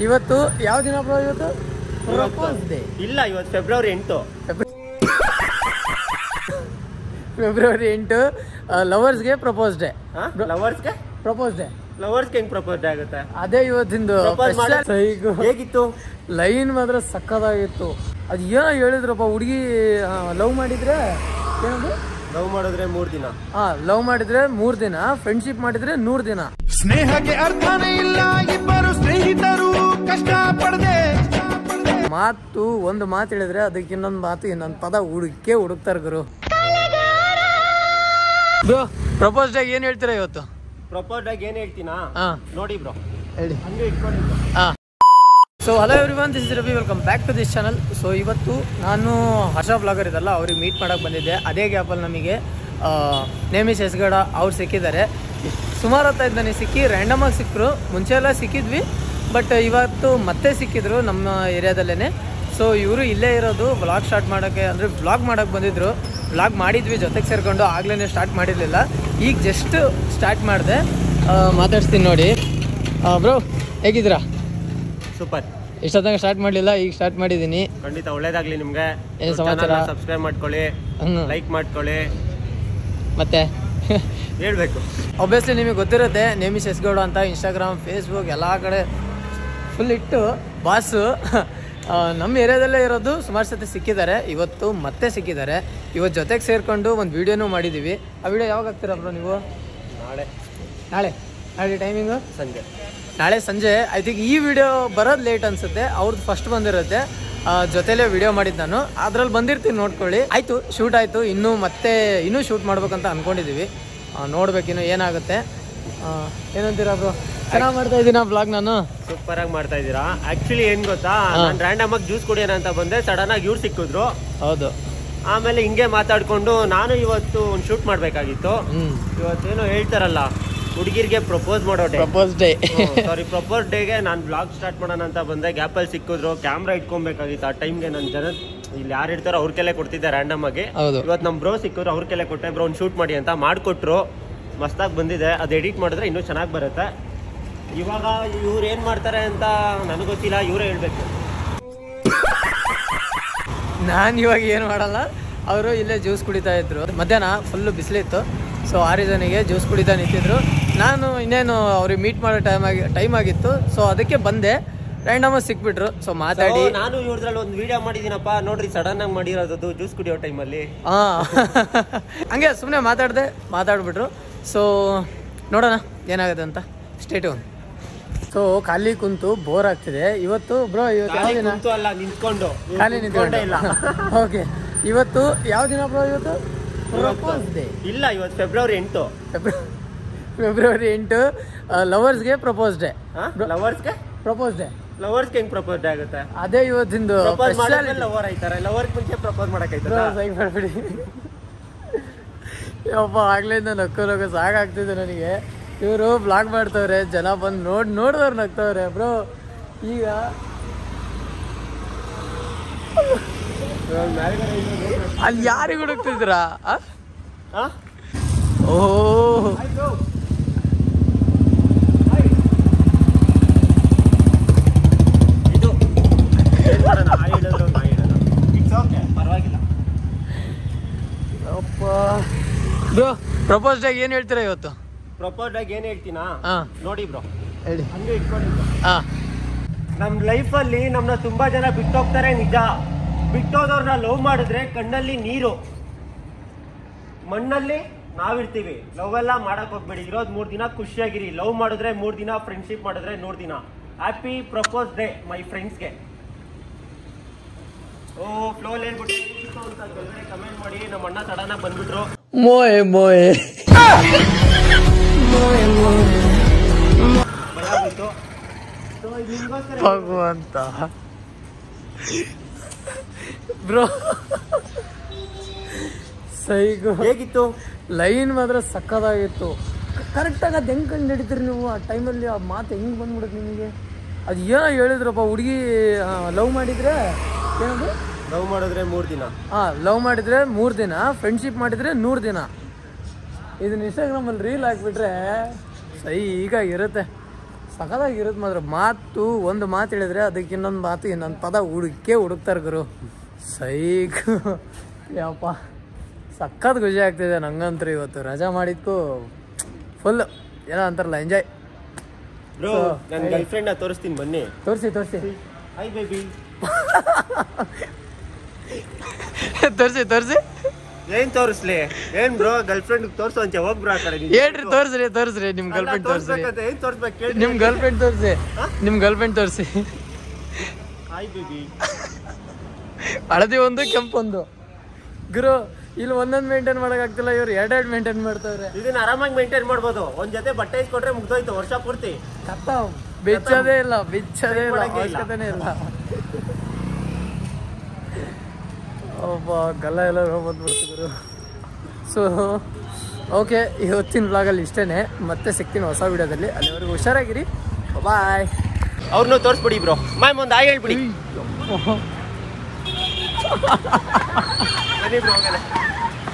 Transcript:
ಇವತ್ತು ಯಾವ ದಿನ ಬ್ರೋ ಇವತ್ತು ಪ್ರಪೋಸ್ ಡೇ ಇಲ್ಲ ಇವತ್ತು ಫೆಬ್ರವರಿ ಎಂಟು ಫೆಬ್ರವರಿ ಎಂಟು ಲವರ್ಸ್ಗೆ ಪ್ರಪೋಸ್ ಡೇ ಲವರ್ಸ್ಗೆ ಪ್ರಪೋಸ್ ಡೇ ಲವರ್ಸ್ಗೆ ಹೆಂಗ್ ಪ್ರಪೋಸ್ ಡೇ ಆಗುತ್ತೆ ಅದೇ ಇವತ್ತಿಂದು Propose ಮಾಡಿ- ಸೈಗು ಹೇಗಿತ್ತು ಲೈನ್ ಮಾತ್ರ ಸಕ್ಕದಾಗಿತ್ತು ಅದು ಏನೋ ಹೇಳಿದ್ರಪ್ಪ ಹುಡುಗಿ ಲವ್ ಮಾಡಿದ್ರೆ ಏನದು ಲವ್ ಮಾಡಿದ್ರೆ ಮೂರ್ ದಿನ ಹಾ ಲವ್ ಮಾಡಿದ್ರೆ ಮೂರ್ ದಿನ ಫ್ರೆಂಡ್ಶಿಪ್ ಮಾಡಿದ್ರೆ ನೂರ್ ದಿನ ಸ್ನೇಹಕ್ಕೆ ಅರ್ಥನೇ ಇಲ್ಲ ಇಬ್ಬರು ಸ್ನೇಹಿತರು ಕಷ್ಟ ಪಡದೆ ಮಾತು ಒಂದು ಮಾತು ಹೇಳಿದ್ರೆ ಅದಕ್ಕೆ ಇನ್ನೊಂದು ಮಾತು ಇನ್ನೊಂದು ಪದ ಹುಡುಕೇ ಹುಡುಕ್ತಾರ ಗುರು ಬ್ರೋ ಪ್ರಪೋಸ್ ಡೇ ಏನ್ ಹೇಳ್ತೀರಾ ಇವತ್ತು ಪ್ರಪೋಸ್ ಡೇಗೆ ಏನ್ ಹೇಳ್ತೀನಾ ಹಾ ನೋಡಿ ಬ್ರೋ ಹೇಳಿ ಹಂಗೆ ಇಟ್ಕೊಂಡು ಹಾ so hello everyone this is Ravi welcome back to this channel so ಇವತ್ತು ನಾನು ಹರ್ಷ ಬ್ಲಾಗರ್ ಇದಲ್ಲ ಅವ್ರಿಗೆ ಮೀಟ್ ಮಾಡಕ್ಕೆ ಬಂದಿದ್ದೆ ಅದೇ ಗ್ಯಾಪಲ್ಲಿ ನಮಗೆ ನೇಮಿಸ್ ಎಸ್ಗಡ ಅವ್ರು ಸಿಕ್ಕಿದ್ದಾರೆ ಸುಮಾರು ಹೊತ್ತಾಯ್ತು ನನಗೆ ಸಿಕ್ಕಿ ರ್ಯಾಂಡಮಾಗಿ ಸಿಕ್ಕರು ಮುಂಚೆ ಎಲ್ಲ ಸಿಕ್ಕಿದ್ವಿ ಬಟ್ ಇವತ್ತು ಮತ್ತೆ ಸಿಕ್ಕಿದ್ರು ನಮ್ಮ ಏರಿಯಾದಲ್ಲೇ ಸೊ ಇವರು ಇಲ್ಲೇ ಇರೋದು ವ್ಲಾಗ್ ಸ್ಟಾರ್ಟ್ ಮಾಡೋಕ್ಕೆ ಅಂದರೆ ವ್ಲಾಗ್ ಮಾಡೋಕ್ಕೆ ಬಂದಿದ್ರು ವ್ಲಾಗ್ ಮಾಡಿದ್ವಿ ಜೊತೆಗೆ ಸೇರಿಕೊಂಡು ಆಗ್ಲೇ ಸ್ಟಾರ್ಟ್ ಮಾಡಿರಲಿಲ್ಲ ಈಗ ಜಸ್ಟ್ ಸ್ಟಾರ್ಟ್ ಮಾಡಿದೆ ಮಾತಾಡ್ಸ್ತೀನಿ ನೋಡಿ ಬ್ರೋ ಹೇಗಿದ್ದೀರಾ ಸೂಪರ್ ಇಷ್ಟೊತ್ತಂಗ ಸ್ಟಾರ್ಟ್ ಮಾಡಲಿಲ್ಲ ಈಗ ಸ್ಟಾರ್ಟ್ ಮಾಡಿದ್ದೀನಿ ಖಂಡಿತ ಒಳ್ಳೇದಾಗ್ಲಿ ನಿಮ್ಗೆ ಏನ್ ಸಮಾಚಾರ? ಸಬ್ಸ್ಕ್ರೈಬ್ ಮಾಡ್ಕೊಳ್ಳಿ ಹ್ಮ್. ಲೈಕ್ ಮಾಡ್ಕೊಳ್ಳಿ ಮತ್ತೆ ಹೇಳ್ಬೇಕು ಒಬ್ವಿಯಸ್ಲಿ ನಿಮಗೆ ಗೊತ್ತಿರುತ್ತೆ ನೇಮಿಸ್ ಎಸ್ಗೌಡ ಅಂತ ಇನ್ಸ್ಟಾಗ್ರಾಮ್ ಫೇಸ್ಬುಕ್ ಎಲ್ಲ ಕಡೆ ಫುಲ್ ಇಟ್ಟು ಬಾಸು ನಮ್ಮ ಏರಿಯಾದಲ್ಲೇ ಇರೋದು ಸುಮಾರು ಸತಿ ಸಿಕ್ಕಿದ್ದಾರೆ ಇವತ್ತು ಮತ್ತೆ ಸಿಕ್ಕಿದ್ದಾರೆ ಇವತ್ತು ಜೊತೆಗೆ ಸೇರಿಕೊಂಡು ಒಂದು ವೀಡಿಯೋನೂ ಮಾಡಿದ್ದೀವಿ ಆ ವಿಡಿಯೋ ಯಾವಾಗ ಹಾಕ್ತೀರಾ ಬ್ರೋ ನೀವು ನಾಳೆ ನಾಳೆ ನಾಳೆ ಟೈಮಿಂಗು ಸಂಜೆ ನಾಳೆ ಸಂಜೆ ಐ ಥಿಂಕ್ ಈ ವಿಡಿಯೋ ಬರೋದು ಲೇಟ್ ಅನ್ಸುತ್ತೆ ಅವ್ರದ್ದು ಫಸ್ಟ್ ಬಂದಿರುತ್ತೆ ಆ, ಜೊತೆಲೇ ವಿಡಿಯೋ ಮಾಡಿದ್ದು ನಾನು ಅದ್ರಲ್ಲಿ ಬಂದಿರ್ತೀನಿ ನೋಡ್ಕೊಳ್ಳಿ ಆಯ್ತು ಶೂಟ್ ಆಯ್ತು ಇನ್ನೂ ಮತ್ತೆ ಇನ್ನೂ ಶೂಟ್ ಮಾಡ್ಬೇಕಂತ ಅನ್ಕೊಂಡಿದೀವಿ ಆ, ನೋಡ್ಬೇಕಿನ್ನು ಏನಾಗುತ್ತೆ ಆ, ಏನಂತೀರಾ ಬ್ರೋ ಚೆನ್ನಾಗಿ ಮಾಡ್ತಾ ಇದ್ದೀನ ಬ್ಲಾಗ್ ನಾನು ಸೂಪರ್ ಆಗಿ ಮಾಡ್ತಾ ಇದ್ದೀರಾ ಆಕ್ಚುಲಿ ಏನ್ ಗೊತ್ತಾ ನಾನು ರ್ಯಾಂಡಮ್ ಆಗಿ ಜ್ಯೂಸ್ ಕುಡಿಯೋಣ ಅಂತ ಬಂದೆ ಸಡನ್ ಆಗಿ ಇವ್ರು ಸಿಕ್ಕಿದ್ರು ಹೌದು ಆಮೇಲೆ ಹಿಂಗೆ ಮಾತಾಡ್ಕೊಂಡು ನಾನು ಇವತ್ತು ಒಂದು ಶೂಟ್ ಮಾಡ್ಬೇಕಾಗಿತ್ತು ಹ್ಮ್ ಇವತ್ತೇನೋ ಹೇಳ್ತಾರಲ್ಲ ಹುಡುಗಿರ್ಗೆ ಪ್ರಪೋಸ್ ಮಾಡೋ day propose day sorry propose ಡೇಗೆ ನಾನು ಬ್ಲಾಗ್ ಸ್ಟಾರ್ಟ್ ಮಾಡೋಣ ಅಂತ ಬಂದೆ ಗ್ಯಾಪಲ್ಲಿ ಸಿಕ್ಕಿದ್ರು ಕ್ಯಾಮ್ರಾ ಇಟ್ಕೊಬೇಕಾಗಿತ್ತು ಆ ಟೈಮ್ಗೆ ನನ್ನ ಜನ ಇಲ್ಲಿ ಯಾರು ಇರ್ತಾರೋ ಅವ್ರ ಕೆಲೆ ಕೊಡ್ತಿದ್ದೆ ರ್ಯಾಂಡಮ್ ಆಗಿ ಹೌದು ಇವತ್ತು ನಮ್ಮ ಬ್ರೋ ಸಿಕ್ಕಿದ್ರು ಅವ್ರ ಕೆಲೆ ಕೊಟ್ಟೆ ಬ್ರೋ ಒಂದು ಶೂಟ್ ಮಾಡಿ ಅಂತ ಮಾಡಿಕೊಟ್ರು ಮಸ್ತಾಗಿ ಬಂದಿದೆ ಅದು ಎಡಿಟ್ ಮಾಡಿದ್ರೆ ಇನ್ನೂ ಚೆನ್ನಾಗಿ ಬರುತ್ತೆ ಇವಾಗ ಇವ್ರು ಏನು ಮಾಡ್ತಾರೆ ಅಂತ ನನಗೆ ಗೊತ್ತಿಲ್ಲ ಇವರೇ ಹೇಳ್ಬೇಕು ನಾನು ಇವಾಗ ಏನು ಮಾಡಲ್ಲ ಅವರು ಇಲ್ಲೇ ಜ್ಯೂಸ್ ಕುಡಿತಾ ಇದ್ರು ಮಧ್ಯಾಹ್ನ ಫುಲ್ಲು ಬಿಸಿಲಿತ್ತು ಸೊ ಆ ರೀಸನಿಗೆ ಜ್ಯೂಸ್ ಕುಡಿತಾ ನಿಂತಿದ್ರು ನಾನು ಇನ್ನೇನು ಅವ್ರಿಗೆ ಮೀಟ್ ಮಾಡೋ ಟೈಮ್ ಆಗಿ ಟೈಮ್ ಆಗಿತ್ತು ಸೊ ಅದಕ್ಕೆ ಬಂದೆ ರ್ಯಾಂಡಮಾಗಿ ಸಿಕ್ಬಿಟ್ರು ಸೊ ಮಾತಾಡಿ So, ನಾನು ಇವ್ರದ್ರಲ್ಲಿ ಒಂದು ವಿಡಿಯೋ ಮಾಡಿದ್ದೀನಪ್ಪ ನೋಡ್ರಿ ಸಡನ್ ಆಗಿ ಮಾಡಿರೋದು ಜ್ಯೂಸ್ ಕುಡಿಯೋ ಟೈಮಲ್ಲಿ ಹಾ ಹಂಗೆ ಸುಮ್ಮನೆ ಮಾತಾಡಿದೆ ಮಾತಾಡ್ಬಿಟ್ರು ಸೊ ನೋಡೋಣ ಏನಾಗುತ್ತೆ ಅಂತ ಸ್ಟೇಟ್ ಸೊ ಖಾಲಿ ಕುಂತು ಬೋರ್ ಆಗ್ತಿದೆ ಇವತ್ತು ಬ್ರೋ ಇವತ್ತು ಯಾವ ದಿನ ಕುಂತು ಅಲ್ಲ ನಿಂತ್ಕೊಂಡು ಇವ್ರು ಖಾಲಿ ನಿಂತ್ಕೊಂಡೇ ಇಲ್ಲ ಓಕೆ ಇವತ್ತು ಯಾವ ದಿನ ಬ್ರೋ ಇವತ್ತು ಪ್ರಪೋಸ್ ಡೇ ಇಲ್ಲ ಇವತ್ತು ಫೆಬ್ರವರಿ ಎಂಟು ಫೆಬ್ರವರಿ ಎಂಟು ಲವರ್ಸ್ಗೆ ಪ್ರಪೋಸ್ ಡೇ ಲವರ್ಸ್ಗೆ ಪ್ರಪೋಸ್ ಡೇ ಲವರ್ಸ್ಗೆ ಹೆಂಗ್ ಪ್ರಪೋಸ್ ಡೇ ಆಗುತ್ತೆ ಅದೇ ಇವತ್ತಿಂದು ಪ್ರಪೋಸ್ speciality. ಮಾಡಿದ್ರೆ ಲವರ್ ಆಯ್ತಾರೆ ಲವರ್ ಮುಂಚೆ ಪ್ರಪೋಸ್ ಮಾಡಕ್ Bro, ಆಯ್ತಾರ ಸೈಕ್ ಮಾಡ್ಬಿಡಿ ಯಪ್ಪ ಆಗ್ಲಿಂದ ನಕ್ಕು ನಗು ಸಾಕಾಗ್ತಿದೆ ನನಗೆ ಇವರು ಬ್ಲಾಗ್ ಮಾಡ್ತವ್ರೆ ಜನ ಬಂದು ನೋಡ್ ನೋಡಿದವ್ರು ನಗ್ತವ್ರೆ ಬ್ರೋ ಈಗ ಅಲ್ಲಿ ಯಾರಿಗೆ ಹುಡುಕ್ತಿದ್ರಾ ಆ? ಓ ಇದು ಏನ್ ಮಾಡೋಣ ಆ ಹೇಳಿದ್ರು ನಾ ಹೇಳೋಣ ಇಟ್ಸ್ ಓಕೆ ಪರವಾಗಿಲ್ಲ ಅಪ್ಪ ಬ್ರೋ ಪ್ರಪೋಸ್ ಡೇ ಏನು ಹೇಳ್ತೀರಾ ಇವತ್ತು ಪ್ರಪೋಸ್ ಆಗಿ ಏನ್ ಹೇಳ್ತೀನಾ ಹಾ ನೋಡಿ ಬ್ರೋ ಹೇಳಿ ಹಂಗೆ ಇಟ್ಕೊಂಡು ಹಾ ನಮ್ ಲೈಫಲ್ಲಿ ನಮ್ನ ತುಂಬಾ ಜನ ಬಿಟ್ಟೋಗ್ತಾರೆ ನಿಜ ಬಿಟ್ಟೋದವ್ರನ್ನ ಲವ್ ಮಾಡಿದ್ರೆ ಕಣ್ಣಲ್ಲಿ ನೀರು ಮಣ್ಣಲ್ಲಿ ನಾವಿರ್ತೀವಿ ಲವ್ ಎಲ್ಲ ಮಾಡಕ್ ಹೋಗ್ಬೇಡಿ ಇರೋದ್ ಮೂರ್ ದಿನ ಖುಷಿಯಾಗಿರಿ ಲವ್ ಮಾಡಿದ್ರೆ ಮೂರ್ ದಿನ ಫ್ರೆಂಡ್ಶಿಪ್ ಮಾಡಿದ್ರೆ ನೂರ್ ದಿನ ಹ್ಯಾಪಿ ಪ್ರಪೋಸ್ ಡೇ ಮೈ ಫ್ರೆಂಡ್ಸ್ಗೆ ಓ ಫ್ಲೋ ಹೇಳ್ಬಿಟ್ಟು ಅಂತ ಕೆಳಗಡೆ ಕಮೆಂಟ್ ಮಾಡಿ ನಮ್ಮ ಅಣ್ಣ ಸಡನ್ ಆಗಿ ಬಂದ್ಬಿಟ್ರು ಮೋಯೆ ಮೋಯೆ ಭಯ ಆಗೋಯ್ತು So, ಇದು ನಿಮ್ಗೋಸ್ಕರ ಭಗವಂತ ಬ್ರೋ ಸೈಗು ಹೇಗಿತ್ತು ಲೈನ್ ಮಾತ್ರ ಸಕ್ಕದಾಗಿತ್ತು ಕರೆಕ್ಟಾಗಿ ಅದು ಹೆಂಗೆ ಕಂಡು ಹಿಡಿತೀರಿ ನೀವು ಆ ಟೈಮಲ್ಲಿ ಆ ಮಾತು ಹೆಂಗೆ ಬಂದ್ಬಿಡುತ್ತೆ ನಿಮಗೆ ಅದು ಏನೋ ಹೇಳಿದ್ರಪ್ಪ ಹುಡುಗಿ ಲವ್ ಮಾಡಿದ್ರೆ ಏನದು ಲವ್ ಮಾಡಿದ್ರೆ ಮೂರ್ ದಿನ ಹಾಂ ಲವ್ ಮಾಡಿದ್ರೆ ಮೂರು ದಿನ ಫ್ರೆಂಡ್ಶಿಪ್ ಮಾಡಿದ್ರೆ ನೂರು ದಿನ ಇದನ್ನ ಇನ್ಸ್ಟಾಗ್ರಾಮಲ್ಲಿ ರೀಲ್ ಹಾಕ್ಬಿಟ್ರೆ ಸೈ ಈಗ ಇರುತ್ತೆ ಸಖತ್ತಾಗಿರುತ್ತೆ ಮಾತ್ರ ಮಾತು ಒಂದು ಮಾತು ಹೇಳಿದ್ರೆ ಅದಕ್ಕೆ ಇನ್ನೊಂದು ಮಾತು ಇನ್ನೊಂದು ಪದ ಹುಡುಕೇ ಹುಡುಕ್ತಾರೆ ಗುರು ಸೈಕ್ ಯಪ್ಪ ಸಖತ್ ಖುಷಿ ಆಗ್ತಿದೆ ನಂಗಂತೂ ಇವತ್ತು ರಜಾ ಮಾಡಿದ್ಕು ಫುಲ್ ಏನೋ ಅಂತಾರಲ್ಲ ಎಂಜಾಯ್ ಬ್ರೋ So, ನನ್ನ ಹೇಳಿ. ಗರ್ಲ್ ಫ್ರೆಂಡ್ ತೋರಿಸ್ತೀನಿ ಬನ್ನಿ ತೋರಿಸಿ ತೋರಿಸಿ ಹಾಯ್ ಬೇಬಿ ತೋರಿಸಿ ತೋರಿಸಿ ಏನ್ ತೋರಿಸ್ಲಿ ಏನ್ ಬ್ರೋ ಗರ್ಲ್ ಫ್ರೆಂಡ್ ತೋರ್ಸು ಅಂಚೆ ಹೋಗ್ ಬ್ರೋ ಆ ಕಡೆ ನೀನು. ಹೇಳ್ರಿ ತೋರಿಸ್ರಿ ತೋರಿಸ್ರಿ ನಿಮ್ಮ ಗರ್ಲ್ ಅಲ್ಲ, ಫ್ರೆಂಡ್ ತೋರಿಸ್ರಿ ತೋರ್ಸ್ಬೇಕಂತೆ, ಏನ್ ತೋರ್ಸ್ಬೇಕು ಕೇಳಿ ನಿಮ್ಮ ಗರ್ಲ್ ಫ್ರೆಂಡ್ ತೋರಿಸಿ ನಿಮ್ಮ ಗರ್ಲ್ ಫ್ರೆಂಡ್ ತೋರಿಸಿ ಹಾಯ್ ಬೇಬಿ ಹಳದಿ ಒಂದು ಕೆಂಪು ಒಂದು ಗುರು ಇಲ್ಲಿ ಒಂದೊಂದು ಮೇಂಟೈನ್ ಮಾಡೋಕ್ಕಾಗ್ತಿಲ್ಲ ಇವ್ರು ಎರಡೆರಡು ಮೇಂಟೈನ್ ಮಾಡ್ತಾವ್ರೆ ಇದನ್ನ ಆರಾಮಾಗಿ ಮೇಂಟೈನ್ ಮಾಡ್ಬೋದು ಒಂದ್ ಜೊತೆ ಬಟ್ಟೆ ಇಸ್ಕೊಟ್ರೆ ಮುಗ್ದೋಯ್ತು ವರ್ಷ ಪೂರ್ತಿ ಕತ್ತ ಬಿಚ್ಚೋದೇ ಇಲ್ಲ ಬಿಚ್ಚೋದೇ ಇಲ್ಲ ಮಾಡಂಗೇ ಇಲ್ಲ. ಅವಶ್ಯಕತೆನೇ ಇಲ್ಲ ಒಬ್ಬ ಗಲ್ಲ ಎಲ್ಲ ಬಂದ್ಬಿಡ್ತು ಗುರು ಸೊ ಓಕೆ ಇವತ್ತಿನ ಬ್ಲಾಗಲ್ಲಿ ಇಷ್ಟೇ ಮತ್ತೆ ಸಿಗ್ತೀನಿ ಹೊಸ ವಿಡಿಯೋದಲ್ಲಿ ಅಲ್ಲಿವರೆಗೂ ಹುಷಾರಾಗಿರಿ ಬಾಯ್ ಅವ್ರನ್ನೂ ತೋರಿಸ್ಬಿಡಿ ಬ್ರೋ ಮ್ಯಾಮ್ ಒಂದು ಆಯ್ ಹೇಳ್ಬಿಡಿ ಬನ್ನಿ ಬ್ರೋ ಹೋಗಲ್ಲ